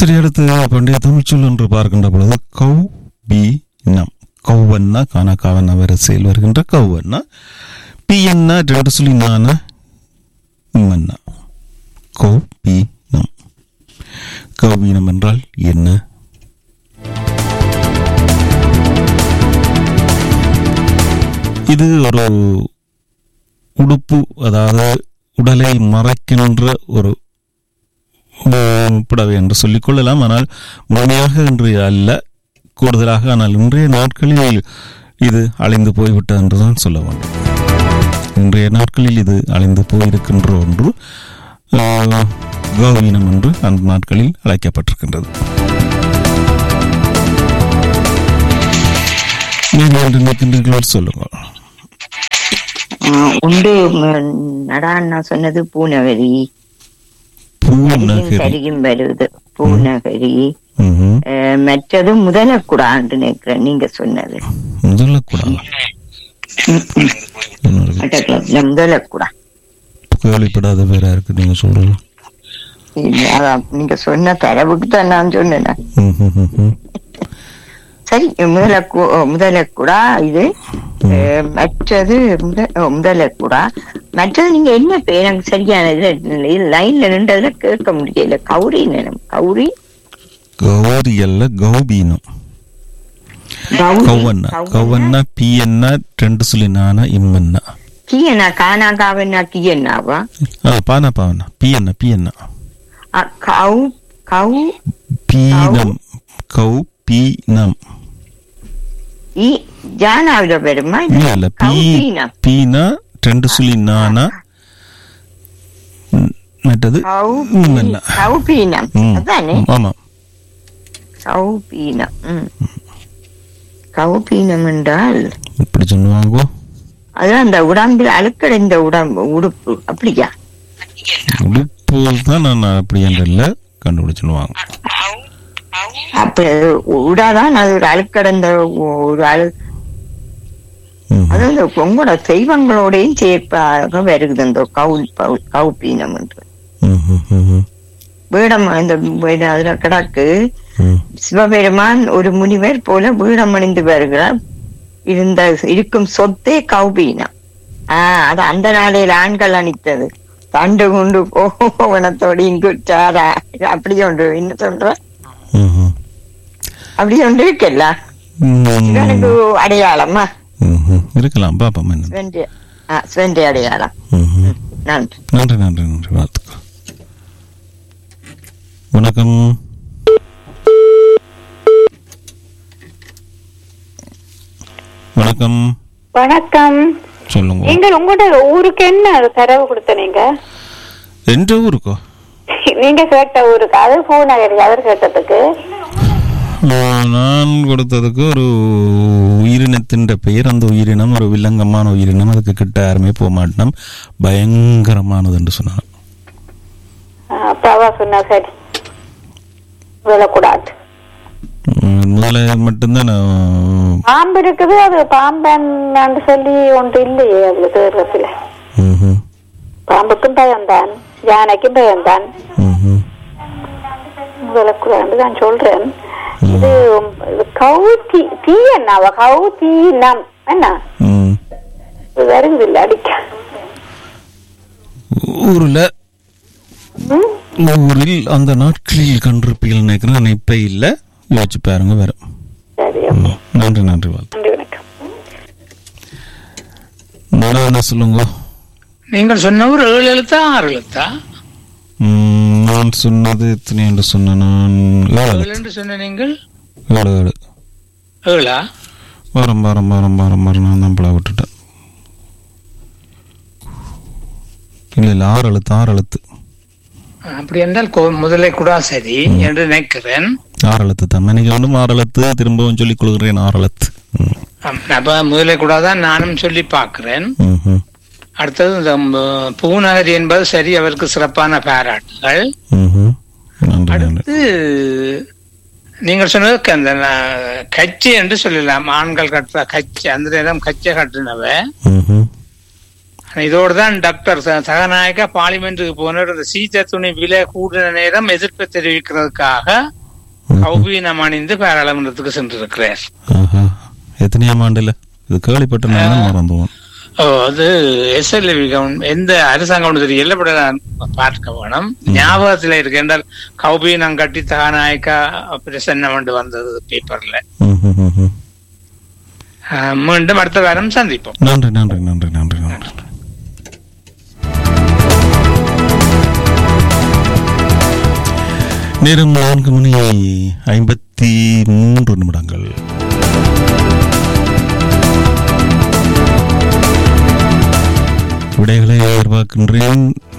சரி அடுத்து பண்டைய தமிழ்ச்சொல் என்று பார்க்கின்ற பொழுது கௌ பி நம் கௌவன்னா கானா காவன்னா வரிசையில் வருகின்ற கௌவன்னா பி என்ன ரெண்டு சொல்லி நான மன்னா கௌ பி நம் கௌபீனம் என்றால் என்ன இது ஒரு உடுப்பு அதாவது உடலை மறைக்கின்ற ஒரு உம், புடவை என்று சொல்லிக் கொள்ளலாம் ஆனால் முழுமையாக இன்று அல்ல கூடுதலாக ஆனால் இன்றைய நாட்களில் இது அழிந்து போய்விட்டது என்றுதான் சொல்ல வேண்டும் இன்றைய நாட்களில் இது அழிந்து போயிருக்கின்ற ஒன்று ஆஹ், கௌவீனம் என்று அந்த நாட்களில் அழைக்கப்பட்டிருக்கின்றது நீங்கள் என்று நினைக்கின்றீர்கள் சொல்லுங்கள் ஆஹ் உண்டு ம், நடான்னா சொன்னது பூநகரி பூநகரி சரியும் வருது பூநகரி ம்ஹும். ஆஹ் மற்றது முதலக்குடான்னு நினைக்கிறேன் நீங்க சொன்னது முதல்ல கூடாது இன்னொரு மட்டக்களப்புல முதலக்குடா கேள்விப்படாத பேரா இருக்கு நீங்க சொல்றது இல்ல, அதான் நீங்க சொன்ன தரவுக்கு தான் நான் சொன்னேன் ம்ஹும், ம்ஹும். சரி முதலக்கு முதலக்குடா இது ஆஹ் மற்றது முத ஓ, முதலக்குடா மற்றது நீங்க என்ன பேர் எனக்கு சரியான இது லைன்ல நின்றதுல கேட்க முடியல கௌரி நினம் கௌரி கௌரி அல்ல கௌபீனம் கௌரி கௌவண்ணா கௌவண்ணா பி என்ன ரெண்டு சொல்லி நானா இம்மன்னா கீயனா கானா காவனா கீயனாவா ஆ பானா பாவனா பி என்ன பி என்ன அ, கௌ கௌ பீனம் கௌ பீனம் இ ஜானாவில வருமா இல்ல இல்ல பீ கௌபீனம் பீனா ரெண்டு சொல்லி நானா ம், மற்றது கௌ இம்மன்னா கௌபீனம் ம், அதானே ஆமா கௌபீனம் ம். கௌபீனம் என்றால் இப்படி சொல்லுவாங்க அது அந்த உடம்பில் அழுக்கடைந்த உடம்பு உடுப்பு அப்படியா உடுப்பு தான் நான் அப்படி என்று இல்லை கண்டுபிடிச்சுடுவாங்க அப்ப உடாதான் அது ஒரு அழுக்கடைந்த ஒரு அழு ம் அது அந்த உங்களோட தெய்வங்களோடையும் சேர்ப்பாக வருகுது அந்த கவுல் பவுல் கௌபீனம் என்று ம் ம் ம் ம் வீடம் இந்த வீடு அதுல கிடக்கு ம் சிவபெருமான் ஒரு முனிவர் போல வீடம் அணிந்து வருகிறார் இருந்த இருக்கும் சொத்தே கௌபீனம் ஆஹ் அது அந்த நாளையில் ஆண்கள் அணித்தது தண்டு கொண்டு போவனத்தோடு இங்குற்றாரா அப்படி ஒன்று என்ன சொல்ற ம்ஹும். அப்படி ஒன்று இருக்குல்ல இது எனக்கு ம். அடையாளமா ம்ஹும். இருக்கலாம் பாப்போம் என்ன ஸ்வெண்டி ஆ ஸ்வெண்டி அடையாளம் ம்ஹும். நன்றி நன்றி நன்றி நன்றி வாழ்த்துக்கள் வணக்கம் வணக்கம் வணக்கம் சொல்லுங்க நீங்கள் உங்களோட ஊருக்கு என்ன தரவு கொடுத்த நீங்க எந்த ஊருக்கோ நீங்க கேட்ட ஊருக்கு அது பூநகரி அவர் கேட்டதுக்கு ஆஹ், நான் கொடுத்ததுக்கு ஒரு உயிரினத்தின் பெயர் அந்த உயிரினம் ஒரு வில்லங்கமான உயிரினம் அதுக்கு கிட்ட யாருமே போக மாட்டோம் பயங்கரமானது என்று சொன்னான் அப்பாவா சொன்னா சரி விழக்கூடாது உம், முதல்ல மட்டும்தான் நான் பாம்பு இருக்குது அது பாம்பன்னு சொல்லி ஒன்று இல்லையே அதுல தேர்தல ம்ஹும். பாம்புக்கும் பயம்தான் யானைக்கும் பயம்தான் ம்ஹும். விழக்கூடாது நான் சொல்றேன் இது இது கவு தீ தீ என்னவா கவு தீ நம் என்ன ம். இது வருது இல்ல அடிக்க ஊர்ல ம்? ஊரில் அந்த நாட்களில் கண்டிருப்பீர்கள் நினைக்கிறேன் ஆனா இப்ப இல்ல யோசிச்சு பாருங்க வரும் சரி ம். நன்றி நன்றி வாழ்த்து நன்றி வணக்கம் நான் என்ன சொல்லுங்க நீங்கள் சொன்ன ஒரு ஏழு எழுத்தா ஆறு எழுத்தா ம், நான் சொன்னது எத்தனை என்று சொன்ன நான் ஏழு ஏழு எழுத்து. என்று சொன்ன நீங்கள் ஏழு ஏழு ஏழா வாரம் வாரம் வாரம் வாரம் வாரம் நான் தான் பழ விட்டுட்டேன் இல்ல இல்ல ஆறு எழுத்து ஆறு எழுத்து அப்படி என்றால் கொ- முதலை கூட சரி என்று நினைக்கிறேன் ஆறு எழுத்து தான் இன்னைக்கு வந்து ஆறு எழுத்து திரும்பவும் சொல்லிக் கொள்கிறேன் ஆறு எழுத்து ம். ஆம், அப்ப முதலை கூட தான் நானும் சொல்லி பார்க்கிறேன் ம்ஹும். அடுத்தது இந்த ம், பூநகரி என்பது சரி அவருக்கு சிறப்பான பாராட்டுகள் ம்ஹும். நன்றி நன்றி அடுத்து நீங்கள் சொன்னது க- அந்த ந- கச்சி என்று சொல்லலாம் ஆண்கள் கட்டுற கச்சி அந்த நேரம் கச்சை கட்டினவ ம்ஹும். இதோடு தான் டாக்டர் ச- சகநாயகா பார்லிமெண்ட்டுக்கு போனவர் இந்த சீத்த துணி விலை கூடின நேரம் எதிர்ப்பு தெரிவிக்கிறதுக்காக கௌபீனம் அணிந்து பாராளுமன்றத்துக்கு சென்றிருக்கிறார் ஆஹா எத்தனையாம் ஆண்டுல இது கேள்விப்பட்ட நான் மறந்துவோம் ஓ, அது எஸ்எல்வி எந்த அரசாங்கம் தெரியல பட் நான் பார்க்க வேணும் ஞாபகத்துல இருக்கு என்றால் கௌபீனம் கட்டி சகநாயகா பிரசன்னம் கொண்டு வந்தது பேப்பர்ல ம், ம், ம், ம். அஹ், மீண்டும் அடுத்த வாரம் சந்திப்போம் நன்றி நன்றி நன்றி நன்றி நன்றி நேரம் நான்கு மணி ஐம்பத்தி மூன்று நிமிடங்கள் விடைகளை எதிர்பார்க்கின்றேன்